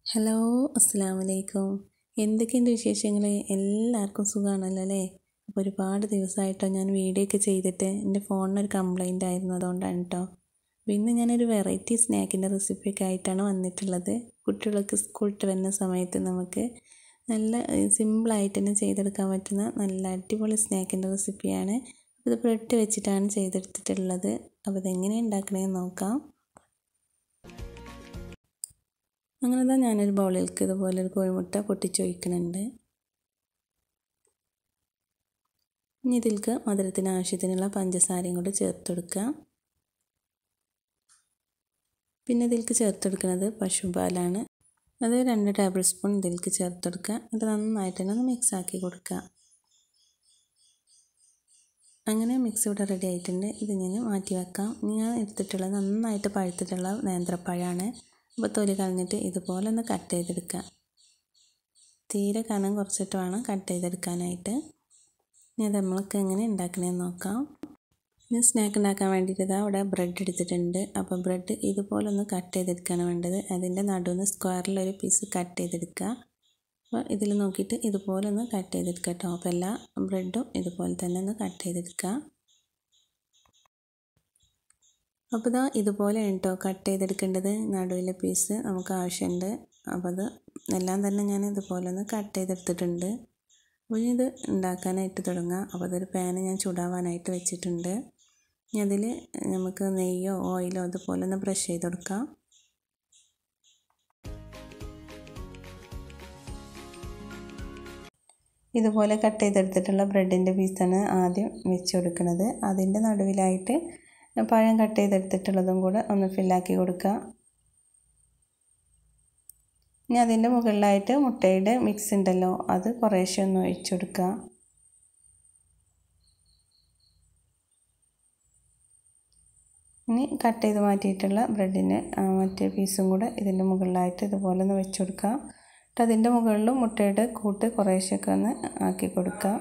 hello അസ്സാം വലൈക്കും എന്തൊക്കെയുണ്ട് വിശേഷങ്ങൾ എല്ലാവർക്കും സുഖമാണല്ലോ അല്ലേ അപ്പോൾ ഒരുപാട് ദിവസമായിട്ടോ ഞാൻ വീഡിയോ ഒക്കെ ചെയ്തിട്ട് എൻ്റെ ഫോണിനൊരു കംപ്ലൈൻ്റ് ആയിരുന്നു അതുകൊണ്ടാണ് കേട്ടോ അപ്പോൾ ഇന്ന് ഞാനൊരു വെറൈറ്റി സ്നാക്കിൻ്റെ റെസിപ്പിയൊക്കെ ആയിട്ടാണ് വന്നിട്ടുള്ളത് കുട്ടികൾക്ക് സ്കൂളിട്ട് വരുന്ന സമയത്ത് നമുക്ക് നല്ല സിമ്പിളായിട്ട് തന്നെ ചെയ്തെടുക്കാൻ പറ്റുന്ന നല്ല അടിപൊളി സ്നാക്കിൻ്റെ റെസിപ്പിയാണ് ഇത് ബ്രെഡ് വെച്ചിട്ടാണ് ചെയ്തെടുത്തിട്ടുള്ളത് അപ്പോൾ ഇതെങ്ങനെ ഉണ്ടാക്കണമെന്ന് നോക്കാം അങ്ങനെ തന്നെ ഞാനൊരു ബൗളിലേക്ക് ഇതുപോലെ ഒരു കോഴിമുട്ട പൊട്ടിച്ചൊഴിക്കുന്നുണ്ട് ഇനി ഇതിലേക്ക് മധുരത്തിന് ആവശ്യത്തിനുള്ള പഞ്ചസാരയും കൂടി ചേർത്ത് കൊടുക്കുക പിന്നെ ഇതിലേക്ക് ചേർത്ത് കൊടുക്കുന്നത് പശുപാലാണ് അത് രണ്ട് ടേബിൾ സ്പൂൺ ഇതിലേക്ക് ചേർത്ത് കൊടുക്കുക എന്നിട്ട് നന്നായിട്ട് തന്നെ ഒന്ന് മിക്സ് ആക്കി കൊടുക്കുക അങ്ങനെ മിക്സ് ഇവിടെ റെഡി ആയിട്ടുണ്ട് ഇത് ഞാൻ മാറ്റി വെക്കാം ഞാൻ എടുത്തിട്ടുള്ളത് നന്നായിട്ട് പഴുത്തിട്ടുള്ള നേന്ത്രപ്പഴമാണ് അപ്പോൾ തൊലി കളഞ്ഞിട്ട് ഇതുപോലെ ഒന്ന് കട്ട് ചെയ്തെടുക്കുക തീരെ കനം കുറച്ചിട്ട് വേണം കട്ട് ചെയ്തെടുക്കാനായിട്ട് ഇനി അത് നമ്മൾക്ക് എങ്ങനെ ഉണ്ടാക്കണമെന്ന് നോക്കാം ഇനി സ്നാക്ക് ഉണ്ടാക്കാൻ വേണ്ടിയിട്ട് ഇതാ അവിടെ ബ്രെഡ് എടുത്തിട്ടുണ്ട് അപ്പോൾ ബ്രെഡ് ഇതുപോലെ ഒന്ന് കട്ട് ചെയ്തെടുക്കുകയാണ് വേണ്ടത് അതിൻ്റെ നടുവിന് സ്ക്വയറിലൊരു പീസ് കട്ട് ചെയ്തെടുക്കുക അപ്പോൾ ഇതിൽ നോക്കിയിട്ട് ഇതുപോലെ ഒന്ന് കട്ട് ചെയ്തെടുക്കുക കേട്ടോ അപ്പോൾ എല്ലാ ബ്രെഡും ഇതുപോലെ തന്നെ ഒന്ന് കട്ട് ചെയ്തെടുക്കുക അപ്പോൾ ഇതാ ഇതുപോലെയാണ് കേട്ടോ കട്ട് ചെയ്തെടുക്കേണ്ടത് നടുവിലെ പീസ് നമുക്ക് ആവശ്യമുണ്ട് അപ്പോൾ അത് എല്ലാം തന്നെ ഞാൻ ഇതുപോലെ ഒന്ന് കട്ട് ചെയ്തെടുത്തിട്ടുണ്ട് അപ്പോൾ ഇനി ഇത് ഉണ്ടാക്കാനായിട്ട് തുടങ്ങാം അപ്പോൾ അതൊരു പാന് ഞാൻ ചൂടാവാനായിട്ട് വെച്ചിട്ടുണ്ട് ഇനി അതിൽ നമുക്ക് നെയ്യോ ഓയിലോ അതുപോലെ ഒന്ന് ബ്രഷ് ചെയ്ത് കൊടുക്കാം ഇതുപോലെ കട്ട് ചെയ്തെടുത്തിട്ടുള്ള ബ്രെഡിൻ്റെ പീസാണ് ആദ്യം വെച്ച് കൊടുക്കുന്നത് അതിൻ്റെ നടുവിലായിട്ട് പഴം കട്ട് ചെയ്തെടുത്തിട്ടുള്ളതും കൂടെ ഒന്ന് ഫില്ലാക്കി കൊടുക്കുക ഇനി അതിൻ്റെ മുകളിലായിട്ട് മുട്ടയുടെ മിക്സ് ഉണ്ടല്ലോ അത് കുറേശ്ശെ ഒന്ന് ഒഴിച്ചു കൊടുക്കുക ഇനി കട്ട് ചെയ്ത് മാറ്റിയിട്ടുള്ള ബ്രെഡിന് മറ്റേ പീസും കൂടെ ഇതിൻ്റെ മുകളിലായിട്ട് ഇതുപോലെ ഒന്ന് വെച്ച് കൊടുക്കുക എന്നിട്ട് അതിൻ്റെ മുകളിലും മുട്ടയുടെ കൂട്ട് കുറേശ്ശൊക്കെ ഒന്ന് ആക്കി കൊടുക്കുക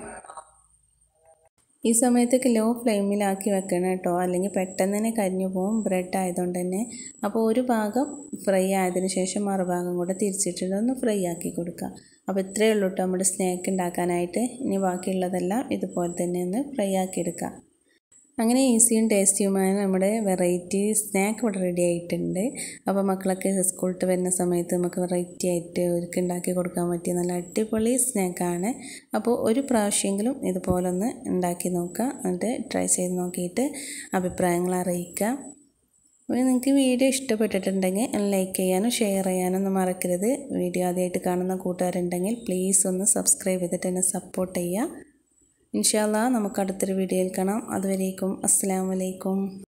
ഈ സമയത്തൊക്കെ ലോ ഫ്ലെയിമിലാക്കി വെക്കണം കേട്ടോ അല്ലെങ്കിൽ പെട്ടെന്ന് തന്നെ കരിഞ്ഞു പോകും ബ്രെഡ് ആയതുകൊണ്ട് തന്നെ അപ്പോൾ ഒരു ഭാഗം ഫ്രൈ ആയതിനു ശേഷം മറുഭാഗം കൂടെ തിരിച്ചിട്ട് ഒന്ന് ഫ്രൈ ആക്കി കൊടുക്കുക അപ്പോൾ ഇത്രയേ ഉള്ളൂ കേട്ടോ നമ്മുടെ സ്നാക്ക് ഉണ്ടാക്കാനായിട്ട് ഇനി ബാക്കിയുള്ളതെല്ലാം ഇതുപോലെ തന്നെ ഒന്ന് ഫ്രൈ ആക്കി എടുക്കുക അങ്ങനെ ഈസിയും ടേസ്റ്റിയുമായ നമ്മുടെ വെറൈറ്റി സ്നാക്ക് ഇവിടെ റെഡി ആയിട്ടുണ്ട് അപ്പോൾ മക്കളൊക്കെ സ്കൂളിട്ട് വരുന്ന സമയത്ത് നമുക്ക് വെറൈറ്റി ആയിട്ട് അവർക്ക് ഉണ്ടാക്കി കൊടുക്കാൻ പറ്റിയ നല്ല അടിപൊളി സ്നാക്കാണ് അപ്പോൾ ഒരു പ്രാവശ്യമെങ്കിലും ഇതുപോലൊന്ന് ഉണ്ടാക്കി നോക്കുക എന്നിട്ട് ട്രൈ ചെയ്ത് നോക്കിയിട്ട് അഭിപ്രായങ്ങൾ അറിയിക്കുക അപ്പോൾ നിങ്ങൾക്ക് വീഡിയോ ഇഷ്ടപ്പെട്ടിട്ടുണ്ടെങ്കിൽ ലൈക്ക് ചെയ്യാനും ഷെയർ ചെയ്യാനും ഒന്നും മറക്കരുത് വീഡിയോ ആദ്യമായിട്ട് കാണുന്ന കൂട്ടുകാരുണ്ടെങ്കിൽ പ്ലീസ് ഒന്ന് സബ്സ്ക്രൈബ് ചെയ്തിട്ട് എന്നെ സപ്പോർട്ട് ചെയ്യുക ഇൻഷാല്ലാ നമുക്ക് അടുത്തൊരു വീഡിയോയിൽ കാണാം അതുവരേക്കും അസ്സാം വലൈക്കും